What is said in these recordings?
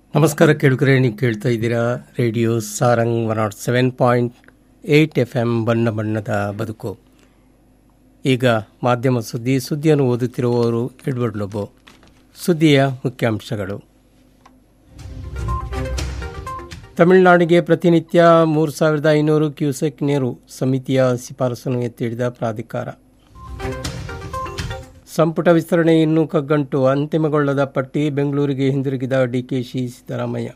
ನಮಸ್ಕಾರ ಕೇಳುಗರೆ ನೀವು ಕೇಳ್ತಾ ಇದ್ದೀರಾ radio Sarang one nought seven point eight F M ಬಣ್ಣ ಬಣ್ಣದ ಬದುಕು ಈಗ ಮಾಧ್ಯಮ ಸುದ್ದಿ ಸುದ್ದಿಯನ್ನು ಓದುತ್ತಿರುವವರು ಎಡ್ವರ್ಡ್ ಲೋಬೋ ಸುದ್ದಿಯ ಮುಖ್ಯಾಂಶಗಳು ತಮಿಳುನಾಡಿಗೆ ಪ್ರತಿನಿತ್ಯ ಮೂರು ಸಾವಿರದ ಐನೂರು ಕ್ಯೂಸೆಕ್ ನೀರು ಸಮಿತಿಯ ಶಿಫಾರಸನ್ನು ಎತ್ತಿ ಹಿಡಿದ ಪ್ರಾಧಿಕಾರ ಸಂಪುಟ ವಿಸ್ತರಣೆ ಇನ್ನೂ ಕಗ್ಗಂಟು ಅಂತಿಮಗೊಳ್ಳದ ಪಟ್ಟಿ ಬೆಂಗಳೂರಿಗೆ ಹಿಂದಿರುಗಿದ ಡಿಕೆಶಿ ಸಿದ್ದರಾಮಯ್ಯ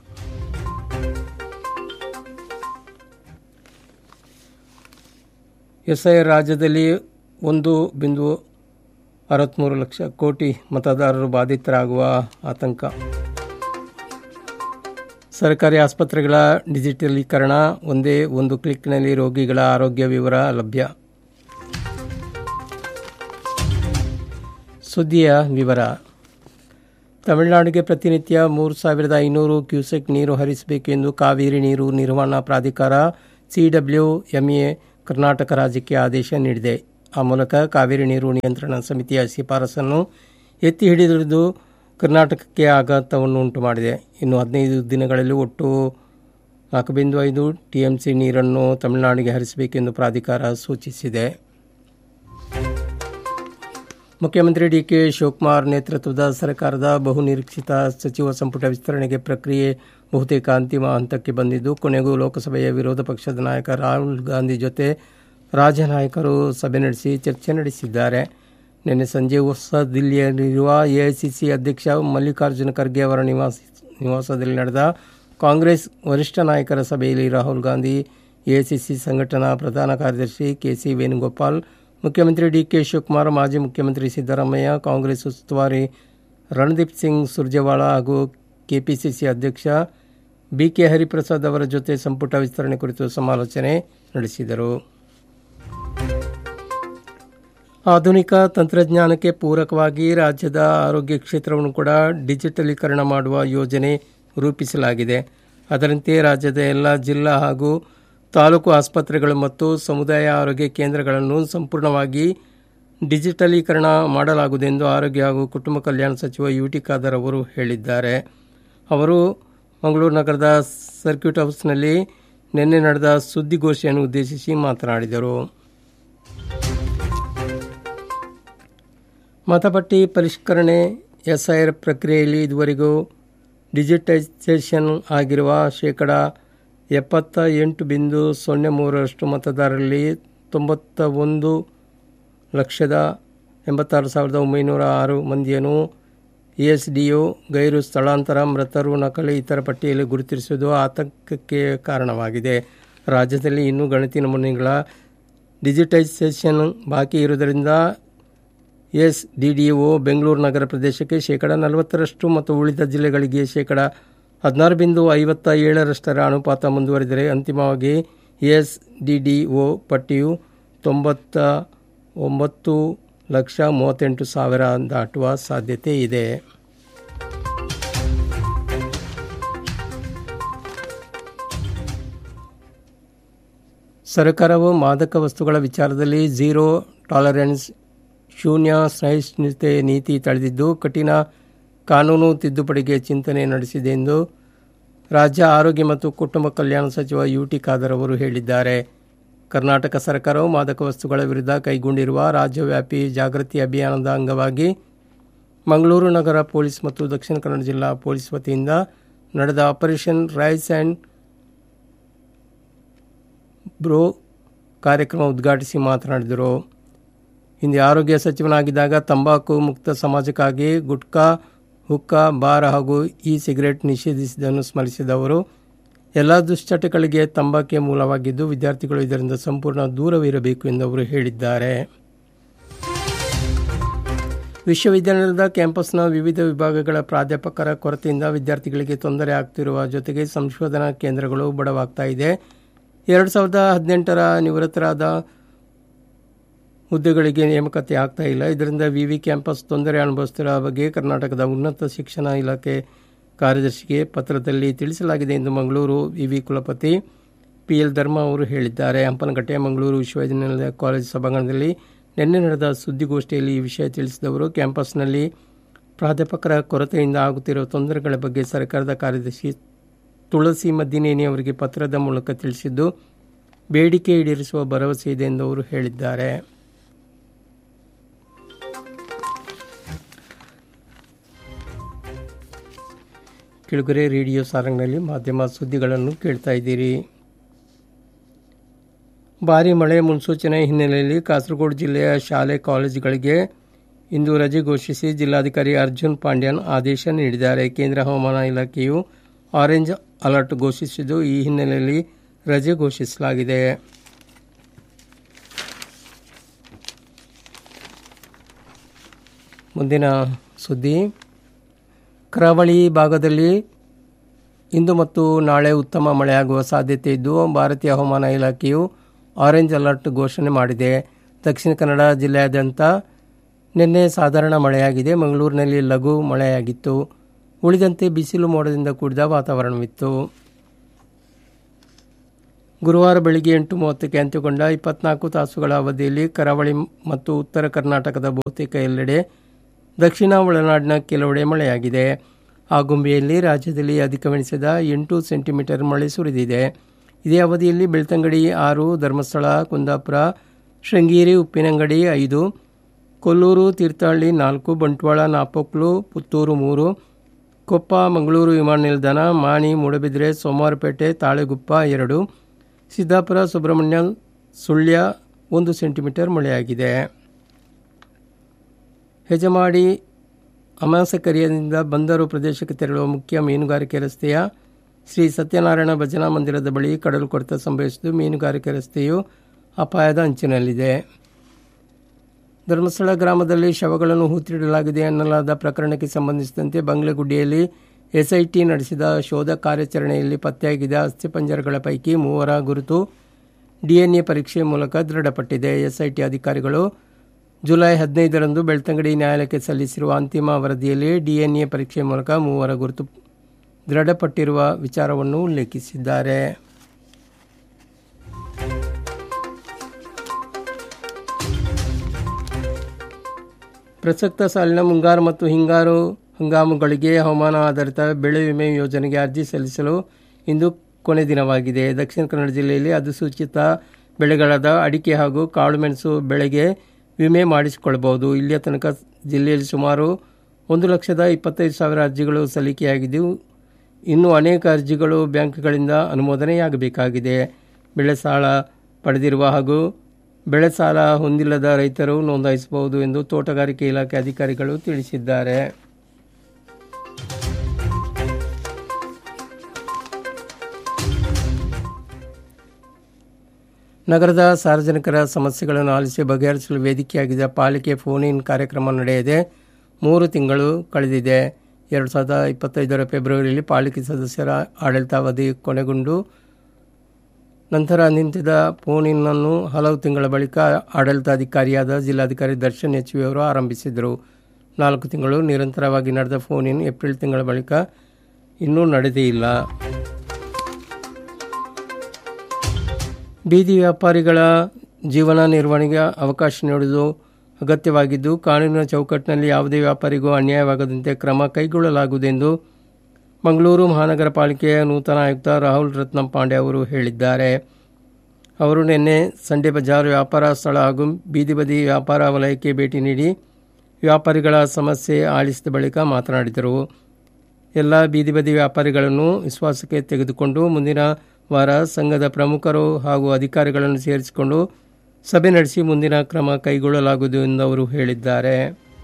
ಎಸ್ಐ ರಾಜ್ಯದಲ್ಲಿ ಒಂದು ಬಿಂದು ಅರವತ್ತ್ಮೂರು ಲಕ್ಷ ಕೋಟಿ ಮತದಾರರು ಬಾಧಿತರಾಗುವ ಆತಂಕ ಸರ್ಕಾರಿ ಆಸ್ಪತ್ರೆಗಳ ಡಿಜಿಟಲೀಕರಣ ಒಂದೇ ಒಂದು ಕ್ಲಿಕ್ನಲ್ಲಿ ರೋಗಿಗಳ ಆರೋಗ್ಯ ವಿವರ ಲಭ್ಯ ಸುದ್ದಿಯ ವಿವರ ತಮಿಳುನಾಡಿಗೆ ಪ್ರತಿನಿತ್ಯ ಮೂರು ಸಾವಿರದ ಐನೂರು ಕ್ಯೂಸೆಕ್ ನೀರು ಹರಿಸಬೇಕೆಂದು ಕಾವೇರಿ ನೀರು ನಿರ್ವಹಣಾ ಪ್ರಾಧಿಕಾರ ಸಿಡಬ್ಲ್ಯೂ ಎಂಎ ಕರ್ನಾಟಕ ರಾಜ್ಯಕ್ಕೆ ಆದೇಶ ನೀಡಿದೆ ಆ ಮೂಲಕ ಕಾವೇರಿ ನೀರು ನಿಯಂತ್ರಣ ಸಮಿತಿಯ ಶಿಫಾರಸನ್ನು ಎತ್ತಿ ಹಿಡಿದಿರುವುದು ಕರ್ನಾಟಕಕ್ಕೆ ಆಘಾತವನ್ನು ಉಂಟು ಮಾಡಿದೆ ಇನ್ನು ಹದಿನೈದು ದಿನಗಳಲ್ಲಿ ಒಟ್ಟು ನಾಲ್ಕು ಬಿಂದು ಐದು ಟಿಎಂಸಿ ನೀರನ್ನು ತಮಿಳುನಾಡಿಗೆ ಹರಿಸಬೇಕೆಂದು ಪ್ರಾಧಿಕಾರ ಸೂಚಿಸಿದೆ ಮುಖ್ಯಮಂತ್ರಿ ಡಿಕೆ ಶಿವಕುಮಾರ್ ನೇತೃತ್ವದ ಸರ್ಕಾರದ ಬಹುನಿರೀಕ್ಷಿತ ಸಚಿವ ಸಂಪುಟ ವಿಸ್ತರಣೆಗೆ ಪ್ರಕ್ರಿಯೆ ಬಹುತೇಕ ಅಂತಿಮ ಹಂತಕ್ಕೆ ಬಂದಿದ್ದು ಕೊನೆಗೂ ಲೋಕಸಭೆಯ ವಿರೋಧ ಪಕ್ಷದ ನಾಯಕ ರಾಹುಲ್ ಗಾಂಧಿ ಜೊತೆ ರಾಜ್ಯ ನಾಯಕರು ಸಭೆ ನಡೆಸಿ ಚರ್ಚೆ ನಡೆಸಿದ್ದಾರೆ ನಿನ್ನೆ ಸಂಜೆ ಹೊಸ ದಿಲ್ಲಿಯಲ್ಲಿರುವ ಎಐಸಿಸಿ ಅಧ್ಯಕ್ಷ ಮಲ್ಲಿಕಾರ್ಜುನ ಖರ್ಗೆ ಅವರ ನಿವಾಸ ನಿವಾಸದಲ್ಲಿ ನಡೆದ ಕಾಂಗ್ರೆಸ್ ವರಿಷ್ಠ ನಾಯಕರ ಸಭೆಯಲ್ಲಿ ರಾಹುಲ್ ಗಾಂಧಿ ಎಐಸಿಸಿ ಸಂಘಟನಾ ಪ್ರಧಾನ ಕಾರ್ಯದರ್ಶಿ ಕೆಸಿ ವೇಣುಗೋಪಾಲ್ ಮುಖ್ಯಮಂತ್ರಿ ಡಿಕೆ ಶಿವಕುಮಾರ್ ಮಾಜಿ ಮುಖ್ಯಮಂತ್ರಿ ಸಿದ್ದರಾಮಯ್ಯ ಕಾಂಗ್ರೆಸ್ ಉಸ್ತುವಾರಿ ರಣದೀಪ್ ಸಿಂಗ್ ಸುರ್ಜೇವಾಲಾ ಹಾಗೂ ಕೆಪಿಸಿಸಿ ಅಧ್ಯಕ್ಷ ಬಿಕೆ ಹರಿಪ್ರಸಾದ್ ಅವರ ಜೊತೆ ಸಂಪುಟ ವಿಸ್ತರಣೆ ಕುರಿತು ಸಮಾಲೋಚನೆ ನಡೆಸಿದರು ಆಧುನಿಕ ತಂತ್ರಜ್ಞಾನಕ್ಕೆ ಪೂರಕವಾಗಿ ರಾಜ್ಯದ ಆರೋಗ್ಯ ಕ್ಷೇತ್ರವನ್ನು ಕೂಡ ಡಿಜಿಟಲೀಕರಣ ಮಾಡುವ ಯೋಜನೆ ರೂಪಿಸಲಾಗಿದೆ ಅದರಂತೆ ರಾಜ್ಯದ ಎಲ್ಲ ಜಿಲ್ಲಾ ಹಾಗೂ ತಾಲೂಕು ಆಸ್ಪತ್ರೆಗಳು ಮತ್ತು ಸಮುದಾಯ ಆರೋಗ್ಯ ಕೇಂದ್ರಗಳನ್ನು ಸಂಪೂರ್ಣವಾಗಿ ಡಿಜಿಟಲೀಕರಣ ಮಾಡಲಾಗುವುದು ಎಂದು ಆರೋಗ್ಯ ಹಾಗೂ ಕುಟುಂಬ ಕಲ್ಯಾಣ ಸಚಿವ ಯು ಟಿ ಖಾದರ್ ಅವರು ಹೇಳಿದ್ದಾರೆ ಅವರು ಮಂಗಳೂರು ನಗರದ ಸರ್ಕ್ಯೂಟ್ ಹೌಸ್ನಲ್ಲಿ ನಿನ್ನೆ ನಡೆದ ಸುದ್ದಿಗೋಷ್ಠಿಯನ್ನು ಉದ್ದೇಶಿಸಿ ಮಾತನಾಡಿದರು ಮತಪಟ್ಟಿ ಪರಿಷ್ಕರಣೆ ಎಸ್ಐಆರ್ ಪ್ರಕ್ರಿಯೆಯಲ್ಲಿ ಇದುವರೆಗೂ ಡಿಜಿಟೈಸೇಷನ್ ಆಗಿರುವ ಶೇಕಡ ಎಪ್ಪತ್ತ ಎಂಟು ಬಿಂದು ಸೊನ್ನೆ ಮೂರರಷ್ಟು ಮತದಾರರಲ್ಲಿ ತೊಂಬತ್ತ ಒಂದು ಲಕ್ಷದ ಎಂಬತ್ತಾರು ಸಾವಿರದ ಒಂಬೈನೂರ ಆರು ಮಂದಿಯನ್ನು ಇ ಎಸ್ ಡಿಯು ಗೈರು ಸ್ಥಳಾಂತರ ಮೃತರು ನಕಲಿ ಇತರ ಪಟ್ಟಿಯಲ್ಲಿ ಗುರುತಿಸುವುದು ಆತಂಕಕ್ಕೆ ಕಾರಣವಾಗಿದೆ ರಾಜ್ಯದಲ್ಲಿ ಇನ್ನೂ ಗಣತಿ ನಮೂನೆಗಳ ಡಿಜಿಟೈಸೇಷನ್ ಬಾಕಿ ಇರುವುದರಿಂದ S D D O Bengaluru ನಗರ ಪ್ರದೇಶಕ್ಕೆ ಶೇಕಡ ನಲವತ್ತರಷ್ಟು ಮತ್ತು ಉಳಿದ ಜಿಲ್ಲೆಗಳಿಗೆ ಶೇಕಡ ಹದಿನಾರು ಬಿಂದು ಐವತ್ತ ಏಳರಷ್ಟರ ಅನುಪಾತ ಮುಂದುವರಿದರೆ ಅಂತಿಮವಾಗಿ ಎಸ್ ಡಿ ಡಿ ಒ ಪಟ್ಟಿಯು ತೊಂಬತ್ತ ಒಂಬತ್ತು ಲಕ್ಷ ಮೂವತ್ತೆಂಟು ಸಾವಿರ ದಾಟುವ ಸಾಧ್ಯತೆ ಇದೆ ಸರ್ಕಾರವು ಮಾದಕ ವಸ್ತುಗಳ ವಿಚಾರದಲ್ಲಿ ಝೀರೋ ಟಾಲರೆನ್ಸ್ ಶೂನ್ಯ ಸಹಿಷ್ಣುತೆ ನೀತಿ ತಳೆದಿದ್ದು ಕಠಿಣ ಕಾನೂನು ತಿದ್ದುಪಡಿಗೆ ಚಿಂತನೆ ನಡೆಸಿದೆ ಎಂದು ರಾಜ್ಯ ಆರೋಗ್ಯ ಮತ್ತು ಕುಟುಂಬ ಕಲ್ಯಾಣ ಸಚಿವ ಯು ಟಿ ಖಾದರ್ ಅವರು ಹೇಳಿದ್ದಾರೆ ಕರ್ನಾಟಕ ಸರ್ಕಾರವು ಮಾದಕ ವಸ್ತುಗಳ ವಿರುದ್ಧ ಕೈಗೊಂಡಿರುವ ರಾಜ್ಯವ್ಯಾಪಿ ಜಾಗೃತಿ ಅಭಿಯಾನದ ಅಂಗವಾಗಿ ಮಂಗಳೂರು ನಗರ ಪೊಲೀಸ್ ಮತ್ತು ದಕ್ಷಿಣ ಕನ್ನಡ ಜಿಲ್ಲಾ ಪೊಲೀಸ್ ವತಿಯಿಂದ ನಡೆದ ಆಪರೇಷನ್ ರೈಸ್ ಆ್ಯಂಡ್ ಬ್ರೋ ಕಾರ್ಯಕ್ರಮ ಉದ್ಘಾಟಿಸಿ ಮಾತನಾಡಿದರು ಹಿಂದೆ ಆರೋಗ್ಯ ಸಚಿವನಾಗಿದ್ದಾಗ ತಂಬಾಕು ಮುಕ್ತ ಸಮಾಜಕ್ಕಾಗಿ ಗುಟ್ಕಾ ಹುಕ್ಕಾ ಬಾರ್ ಹಾಗೂ ಇ ಸಿಗರೆಟ್ ನಿಷೇಧಿಸಿದ್ದನ್ನು ಸ್ಮರಿಸಿದ ಅವರು ಎಲ್ಲ ದುಶ್ಚಟಗಳಿಗೆ ತಂಬಾಕೆ ಮೂಲವಾಗಿದ್ದು ವಿದ್ಯಾರ್ಥಿಗಳು ಇದರಿಂದ ಸಂಪೂರ್ಣ ದೂರವಿರಬೇಕು ಎಂದು ಅವರು ಹೇಳಿದ್ದಾರೆ ವಿಶ್ವವಿದ್ಯಾಲಯದ ಕ್ಯಾಂಪಸ್ನ ವಿವಿಧ ವಿಭಾಗಗಳ ಪ್ರಾಧ್ಯಾಪಕರ ಕೊರತೆಯಿಂದ ವಿದ್ಯಾರ್ಥಿಗಳಿಗೆ ತೊಂದರೆ ಆಗ್ತಿರುವ ಜೊತೆಗೆ ಸಂಶೋಧನಾ ಕೇಂದ್ರಗಳು ಬಡವಾಗ್ತಾ ಇದೆ ಎರಡು ಸಾವಿರದ ಹದಿನೆಂಟರ ನಿವೃತ್ತರಾದ ಹುದ್ದೆಗಳಿಗೆ ನೇಮಕಾತಿ ಆಗ್ತಾ ಇಲ್ಲ ಇದರಿಂದ ವಿವಿ ಕ್ಯಾಂಪಸ್ ತೊಂದರೆ ಅನುಭವಿಸುತ್ತಿರುವ ಬಗ್ಗೆ ಕರ್ನಾಟಕದ ಉನ್ನತ ಶಿಕ್ಷಣ ಇಲಾಖೆ ಕಾರ್ಯದರ್ಶಿಗೆ ಪತ್ರದಲ್ಲಿ ತಿಳಿಸಲಾಗಿದೆ ಎಂದು ಮಂಗಳೂರು ವಿವಿ ಕುಲಪತಿ ಪಿ ಎಲ್ ಧರ್ಮ ಅವರು ಹೇಳಿದ್ದಾರೆ ಹಂಪನಕಟ್ಟೆ ಮಂಗಳೂರು ವಿಶ್ವವಿದ್ಯಾನಿಲಯ ಕಾಲೇಜು ಸಭಾಂಗಣದಲ್ಲಿ ನಿನ್ನೆ ನಡೆದ ಸುದ್ದಿಗೋಷ್ಠಿಯಲ್ಲಿ ಈ ವಿಷಯ ತಿಳಿಸಿದವರು ಕ್ಯಾಂಪಸ್ನಲ್ಲಿ ಪ್ರಾಧ್ಯಾಪಕರ ಕೊರತೆಯಿಂದ ಆಗುತ್ತಿರುವ ತೊಂದರೆಗಳ ಬಗ್ಗೆ ಸರ್ಕಾರದ ಕಾರ್ಯದರ್ಶಿ ತುಳಸಿ ಮದ್ದಿನೇನಿ ಅವರಿಗೆ ಪತ್ರದ ಮೂಲಕ ತಿಳಿಸಿದ್ದು ಬೇಡಿಕೆ ಈಡೇರಿಸುವ ಭರವಸೆ ಇದೆ ಎಂದು ಅವರು ಹೇಳಿದ್ದಾರೆ ಕಿಳುಗರೆ ರೇಡಿಯೋ ಸಾರಂಗ್ನಲ್ಲಿ ಮಾಧ್ಯಮ ಸುದ್ದಿಗಳನ್ನು ಕೇಳ್ತಾ ಇದ್ದೀರಿ ಭಾರಿ ಮಳೆ ಮುನ್ಸೂಚನೆ ಹಿನ್ನೆಲೆಯಲ್ಲಿ ಕಾಸರಗೋಡು ಜಿಲ್ಲೆಯ ಶಾಲೆ ಕಾಲೇಜುಗಳಿಗೆ ಇಂದು ರಜೆ ಘೋಷಿಸಿ ಜಿಲ್ಲಾಧಿಕಾರಿ ಅರ್ಜುನ್ ಪಾಂಡ್ಯನ್ ಆದೇಶ ನೀಡಿದ್ದಾರೆ ಕೇಂದ್ರ ಹವಾಮಾನ ಇಲಾಖೆಯು ಆರೆಂಜ್ ಅಲರ್ಟ್ ಘೋಷಿಸಿದ್ದು ಈ ಹಿನ್ನೆಲೆಯಲ್ಲಿ ರಜೆ ಘೋಷಿಸಲಾಗಿದೆ ಮುಂದಿನ ಸುದ್ದಿ ಕರಾವಳಿ ಭಾಗದಲ್ಲಿ ಇಂದು ಮತ್ತು ನಾಳೆ ಉತ್ತಮ ಮಳೆಯಾಗುವ ಸಾಧ್ಯತೆ ಇದ್ದು ಭಾರತೀಯ ಹವಾಮಾನ ಇಲಾಖೆಯು ಆರೆಂಜ್ ಅಲರ್ಟ್ ಘೋಷಣೆ ಮಾಡಿದೆ ದಕ್ಷಿಣ ಕನ್ನಡ ಜಿಲ್ಲೆಯಾದ್ಯಂತ ನಿನ್ನೆ ಸಾಧಾರಣ ಮಳೆಯಾಗಿದೆ ಮಂಗಳೂರಿನಲ್ಲಿ ಲಘು ಮಳೆಯಾಗಿತ್ತು ಉಳಿದಂತೆ ಬಿಸಿಲು ಮೋಡದಿಂದ ಕೂಡಿದ ವಾತಾವರಣವಿತ್ತು ಗುರುವಾರ ಬೆಳಿಗ್ಗೆ ಎಂಟು ಮೂವತ್ತಕ್ಕೆ ಅಂತ್ಯಗೊಂಡ ಇಪ್ಪತ್ನಾಲ್ಕು ತಾಸುಗಳ ಅವಧಿಯಲ್ಲಿ ಕರಾವಳಿ ಮತ್ತು ಉತ್ತರ ಕರ್ನಾಟಕದ ಬಹುತೇಕ ಎಲ್ಲೆಡೆ ದಕ್ಷಿಣ ಒಳನಾಡಿನ ಕೆಲವೆಡೆ ಮಳೆಯಾಗಿದೆ ಆಗುಂಬೆಯಲ್ಲಿ ರಾಜ್ಯದಲ್ಲಿ ಅಧಿಕವೆನಿಸಿದ ಎಂಟು ಸೆಂಟಿಮೀಟರ್ ಮಳೆ ಸುರಿದಿದೆ ಇದೇ ಅವಧಿಯಲ್ಲಿ ಬೆಳ್ತಂಗಡಿ ಆರು ಧರ್ಮಸ್ಥಳ ಕುಂದಾಪುರ ಶೃಂಗೇರಿ ಉಪ್ಪಿನಂಗಡಿ ಐದು ಕೊಲ್ಲೂರು ತೀರ್ಥಹಳ್ಳಿ ನಾಲ್ಕು ಬಂಟ್ವಾಳ ನಾಪೊಕ್ಲು ಪುತ್ತೂರು ಮೂರು ಕೊಪ್ಪ ಮಂಗಳೂರು ವಿಮಾನ ನಿಲ್ದಾಣ ಮಾಣಿ ಮೂಡಬಿದ್ರೆ ಸೋಮವಾರಪೇಟೆ ತಾಳೆಗುಪ್ಪ ಎರಡು ಸಿದ್ದಾಪುರ ಸುಬ್ರಹ್ಮಣ್ಯ ಸುಳ್ಯ ಒಂದು ಸೆಂಟಿಮೀಟರ್ ಮಳೆಯಾಗಿದೆ ಹೆಜಮಾಡಿ ಅಮಾಸಕರಿಯಿಂದ ಬಂದರು ಪ್ರದೇಶಕ್ಕೆ ತೆರಳುವ ಮುಖ್ಯ ಮೀನುಗಾರಿಕೆ ರಸ್ತೆಯ ಶ್ರೀ ಸತ್ಯನಾರಾಯಣ ಭಜನಾ ಮಂದಿರದ ಬಳಿ ಕಡಲು ಕೊರೆತ ಸಂಭವಿಸಿದ್ದು ಮೀನುಗಾರಿಕೆ ರಸ್ತೆಯು ಅಪಾಯದ ಅಂಚಿನಲ್ಲಿದೆ ಧರ್ಮಸ್ಥಳ ಗ್ರಾಮದಲ್ಲಿ ಶವಗಳನ್ನು ಹೂತಿಡಲಾಗಿದೆ ಎನ್ನಲಾದ ಪ್ರಕರಣಕ್ಕೆ ಸಂಬಂಧಿಸಿದಂತೆ ಬಂಗ್ಲೆಗುಡ್ಡಿಯಲ್ಲಿ ಎಸ್ಐಟಿ ನಡೆಸಿದ ಶೋಧ ಕಾರ್ಯಾಚರಣೆಯಲ್ಲಿ ಪತ್ತೆಯಾಗಿದ್ದ ಅಸ್ಥಿಪಂಜರಗಳ ಪೈಕಿ ಮೂವರ ಗುರುತು ಡಿಎನ್ಎ ಪರೀಕ್ಷೆ ಮೂಲಕ ದೃಢಪಟ್ಟಿದೆ ಎಸ್ಐಟಿ ಅಧಿಕಾರಿಗಳು ಜುಲೈ ಹದಿನೈದರಂದು ಬೆಳ್ತಂಗಡಿ ನ್ಯಾಯಾಲಯಕ್ಕೆ ಸಲ್ಲಿಸಿರುವ ಅಂತಿಮ ವರದಿಯಲ್ಲಿ ಡಿಎನ್ಎ ಪರೀಕ್ಷೆ ಮೂಲಕ ಮೂವರ ಗುರುತು ದೃಢಪಟ್ಟಿರುವ ವಿಚಾರವನ್ನು ಉಲ್ಲೇಖಿಸಿದ್ದಾರೆ ಪ್ರಸಕ್ತ ಸಾಲಿನ ಮುಂಗಾರು ಮತ್ತು ಹಿಂಗಾರು ಹಂಗಾಮುಗಳಿಗೆ ಹವಾಮಾನ ಆಧಾರಿತ ಬೆಳೆ ವಿಮೆ ಯೋಜನೆಗೆ ಅರ್ಜಿ ಸಲ್ಲಿಸಲು ಇಂದು ಕೊನೆ ದಿನವಾಗಿದೆ ದಕ್ಷಿಣ ಕನ್ನಡ ಜಿಲ್ಲೆಯಲ್ಲಿ ಅಧಿಸೂಚಿತ ಬೆಳೆಗಳಾದ ಅಡಿಕೆ ಹಾಗೂ ಕಾಳುಮೆಣಸು ಬೆಳೆಗೆ ವಿಮೆ ಮಾಡಿಸಿಕೊಳ್ಳಬಹುದು ಇಲ್ಲಿಯ ತನಕ ಜಿಲ್ಲೆಯಲ್ಲಿ ಸುಮಾರು ಒಂದು ಲಕ್ಷದ ಇಪ್ಪತ್ತೈದು ಸಾವಿರ ಅರ್ಜಿಗಳು ಸಲ್ಲಿಕೆಯಾಗಿದ್ದು ಇನ್ನು ಅನೇಕ ಅರ್ಜಿಗಳು ಬ್ಯಾಂಕ್ಗಳಿಂದ ಅನುಮೋದನೆಯಾಗಬೇಕಾಗಿದೆ ಬೆಳೆ ಸಾಲ ಪಡೆದಿರುವ ಹಾಗೂ ಬೆಳೆ ಸಾಲ ಹೊಂದಿಲ್ಲದ ರೈತರು ನೋಂದಾಯಿಸಬಹುದು ಎಂದು ತೋಟಗಾರಿಕೆ ಇಲಾಖೆ ಅಧಿಕಾರಿಗಳು ತಿಳಿಸಿದ್ದಾರೆ ನಗರದ ಸಾರ್ವಜನಿಕರ ಸಮಸ್ಯೆಗಳನ್ನು ಆಲಿಸಿ ಬಗೆಹರಿಸಲು ವೇದಿಕೆಯಾಗಿದ್ದ ಪಾಲಿಕೆ ಫೋನ್ ಇನ್ ಕಾರ್ಯಕ್ರಮ ನಡೆಯದೆ ಮೂರು ತಿಂಗಳು ಕಳೆದಿದೆ ಎರಡು ಸಾವಿರದ ಇಪ್ಪತ್ತೈದರ ಫೆಬ್ರವರಿಯಲ್ಲಿ ಪಾಲಿಕೆ ಸದಸ್ಯರ ಆಡಳಿತಾವಧಿ ಕೊನೆಗೊಂಡು ನಂತರ ನಿಂತಿದ್ದ ಫೋನ್ ಇನ್ನನ್ನು ಹಲವು ತಿಂಗಳ ಬಳಿಕ ಆಡಳಿತಾಧಿಕಾರಿಯಾದ ಜಿಲ್ಲಾಧಿಕಾರಿ ದರ್ಶನ್ ಎಚ್ ವಿ ಅವರು ಆರಂಭಿಸಿದರು ನಾಲ್ಕು ತಿಂಗಳು ನಿರಂತರವಾಗಿ ನಡೆದ ಫೋನ್ ಇನ್ ಏಪ್ರಿಲ್ ತಿಂಗಳ ಬಳಿಕ ಇನ್ನೂ ನಡೆದೇ ಇಲ್ಲ ಬೀದಿ ವ್ಯಾಪಾರಿಗಳ ಜೀವನ ನಿರ್ವಹಣೆಗೆ ಅವಕಾಶ ನೀಡುವುದು ಅಗತ್ಯವಾಗಿದ್ದು ಕಾನೂನಿನ ಚೌಕಟ್ಟಿನಲ್ಲಿ ಯಾವುದೇ ವ್ಯಾಪಾರಿಗೂ ಅನ್ಯಾಯವಾಗದಂತೆ ಕ್ರಮ ಕೈಗೊಳ್ಳಲಾಗುವುದೆಂದು ಮಂಗಳೂರು ಮಹಾನಗರ ಪಾಲಿಕೆಯ ನೂತನ ಆಯುಕ್ತ ರಾಹುಲ್ ರತ್ನಂ ಪಾಂಡೆ ಅವರು ಹೇಳಿದ್ದಾರೆ ಅವರು ನಿನ್ನೆ ಸಂಡೆ ಬಜಾರ್ ವ್ಯಾಪಾರ ಸ್ಥಳ ಹಾಗೂ ಬೀದಿ ಬದಿ ವ್ಯಾಪಾರ ವಲಯಕ್ಕೆ ಭೇಟಿ ನೀಡಿ ವ್ಯಾಪಾರಿಗಳ ಸಮಸ್ಯೆ ಆಲಿಸಿದ ಬಳಿಕ ಮಾತನಾಡಿದರು ಎಲ್ಲ ಬೀದಿ ಬದಿ ವ್ಯಾಪಾರಿಗಳನ್ನು ವಿಶ್ವಾಸಕ್ಕೆ ತೆಗೆದುಕೊಂಡು ಮುಂದಿನ ವಾರ ಸಂಘದ ಪ್ರಮುಖರು ಹಾಗೂ ಅಧಿಕಾರಿಗಳನ್ನು ಸೇರಿಸಿಕೊಂಡು ಸಭೆ ನಡೆಸಿ ಮುಂದಿನ ಕ್ರಮ ಕೈಗೊಳ್ಳಲಾಗುವುದು ಎಂದು ಅವರು ಹೇಳಿದ್ದಾರೆ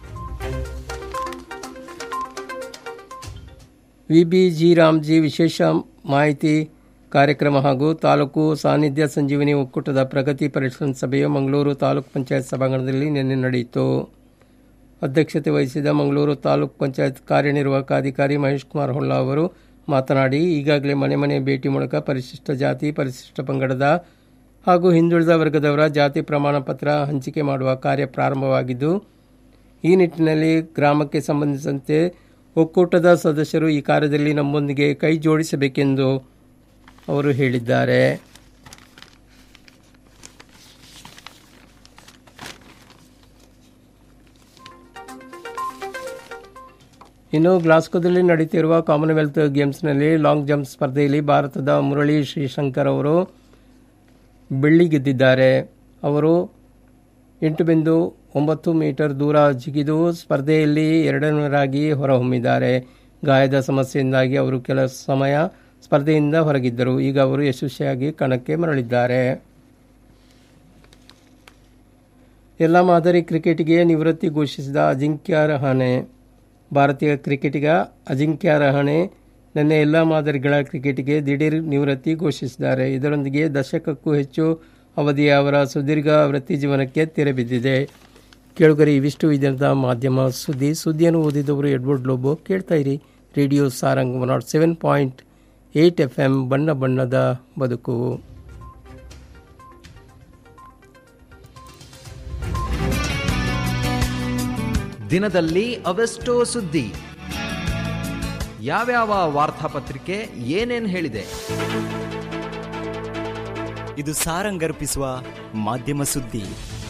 ವಿಬಿಜಿ ರಾಮ್ಜಿ ವಿಶೇಷ ಮಾಹಿತಿ ಕಾರ್ಯಕ್ರಮ ಹಾಗೂ ತಾಲೂಕು ಸಾನ್ನಿಧ್ಯ ಸಂಜೀವಿನಿ ಒಕ್ಕೂಟದ ಪ್ರಗತಿ ಪರಿಶೀಲನಾ ಸಭೆಯು ಮಂಗಳೂರು ತಾಲೂಕು ಪಂಚಾಯತ್ ಸಭಾಂಗಣದಲ್ಲಿ ನಿನ್ನೆ ನಡೆಯಿತು ಅಧ್ಯಕ್ಷತೆ ವಹಿಸಿದ ಮಂಗಳೂರು ತಾಲೂಕು ಪಂಚಾಯತ್ ಕಾರ್ಯನಿರ್ವಾಹಕ ಅಧಿಕಾರಿ ಮಹೇಶ್ ಕುಮಾರ್ ಹೊಳ್ಳ ಅವರು ಮಾತನಾಡಿ ಈಗಾಗಲೇ ಮನೆ ಮನೆ ಭೇಟಿ ಮೂಲಕ ಪರಿಶಿಷ್ಟ ಜಾತಿ ಪರಿಶಿಷ್ಟ ಪಂಗಡದ ಹಾಗೂ ಹಿಂದುಳಿದ ವರ್ಗದವರ ಜಾತಿ ಪ್ರಮಾಣ ಪತ್ರ ಹಂಚಿಕೆ ಮಾಡುವ ಕಾರ್ಯ ಪ್ರಾರಂಭವಾಗಿದ್ದು ಈ ನಿಟ್ಟಿನಲ್ಲಿ ಗ್ರಾಮಕ್ಕೆ ಸಂಬಂಧಿಸಿದಂತೆ ಒಕ್ಕೂಟದ ಸದಸ್ಯರು ಈ ಕಾರ್ಯದಲ್ಲಿ ನಮ್ಮೊಂದಿಗೆ ಕೈ ಜೋಡಿಸಬೇಕೆಂದು ಅವರು ಹೇಳಿದ್ದಾರೆ ಇನ್ನು ಗ್ಲಾಸ್ಕೋದಲ್ಲಿ ನಡೀತಿರುವ ಕಾಮನ್ವೆಲ್ತ್ ಗೇಮ್ಸ್ನಲ್ಲಿ ಲಾಂಗ್ ಜಂಪ್ ಸ್ಪರ್ಧೆಯಲ್ಲಿ ಭಾರತದ ಮುರಳಿ ಶ್ರೀಶಂಕರ್ ಅವರು ಬೆಳ್ಳಿ ಗೆದ್ದಿದ್ದಾರೆ ಅವರು ಎಂಟು ಬಿಂದು ಒಂಬತ್ತು ಮೀಟರ್ ದೂರ ಜಿಗಿದು ಸ್ಪರ್ಧೆಯಲ್ಲಿ ಎರಡನೇರಾಗಿ ಹೊರಹೊಮ್ಮಿದ್ದಾರೆ ಗಾಯದ ಸಮಸ್ಯೆಯಿಂದಾಗಿ ಅವರು ಕೆಲ ಸಮಯ ಸ್ಪರ್ಧೆಯಿಂದ ಹೊರಗಿದ್ದರು ಈಗ ಅವರು ಯಶಸ್ವಿಯಾಗಿ ಕಣಕ್ಕೆ ಮರಳಿದ್ದಾರೆ ಎಲ್ಲ ಮಾದರಿ ಕ್ರಿಕೆಟ್ಗೆ ನಿವೃತ್ತಿ ಘೋಷಿಸಿದ ಅಜಿಂಕ್ಯ ರಹಾನೆ ಭಾರತೀಯ ಕ್ರಿಕೆಟಿಗ ಅಜಿಂಕ್ಯ ರಹಾನೆ ನಿನ್ನೆ ಎಲ್ಲ ಮಾದರಿಗಳ ಕ್ರಿಕೆಟ್ಗೆ ದಿಢೀರ್ ನಿವೃತ್ತಿ ಘೋಷಿಸಿದ್ದಾರೆ ಇದರೊಂದಿಗೆ ದಶಕಕ್ಕೂ ಹೆಚ್ಚು ಅವಧಿಯ ಅವರ ಸುದೀರ್ಘ ವೃತ್ತಿ ಜೀವನಕ್ಕೆ ತೆರೆ ಬಿದ್ದಿದೆ ಕೇಳುಗರಿ ಇವಿಷ್ಟು ಈ ದಿನದ ಮಾಧ್ಯಮ ಸುದ್ದಿ ಸುದ್ದಿಯನ್ನು ಓದಿದವರು ಎಡ್ವರ್ಡ್ ಲೋಬೋ ಕೇಳ್ತಾ ಇರಿ radio Sarang one nought seven point eight F M ಬಣ್ಣ ಬಣ್ಣದ ಬದುಕು ದಿನದಲ್ಲಿ ಅವೆಷ್ಟೋ ಸುದ್ದಿ ಯಾವ್ಯಾವ ವಾರ್ತಾಪತ್ರಿಕೆ ಏನೇನ್ ಹೇಳಿದೆ ಇದು ಸಾರಂಗರ್ಪಿಸುವ ಮಾಧ್ಯಮ ಸುದ್ದಿ